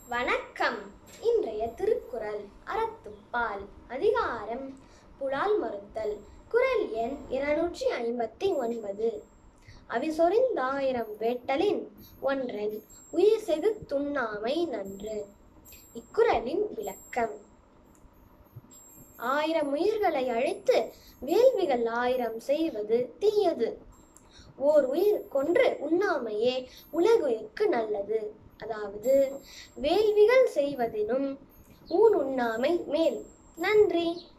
வணக்கம் இன்றைய திருக்குறள் அறத்துப்பால் அதிகாரம் புலால் மறுத்தல் குறள் எண் இருநூற்றி ஐம்பத்தி ஒன்பது அவிசொரிந்தாயிரம் வேட்டலின் ஒன்றன் உயிர் செகு துண்ணாமை நன்று இக்குறளின் விளக்கம் ஆயிரம் உயிர்களை அழைத்து வேள்விகள் ஆயிரம் செய்வது தீயது ஓர் உயிர் கொன்று உண்ணாமையே உலகுயிர்க்கு நல்லது அதாவது வேள்விகள் செய்வதினும் ஊன் உண்ணாமை மேல் நன்றி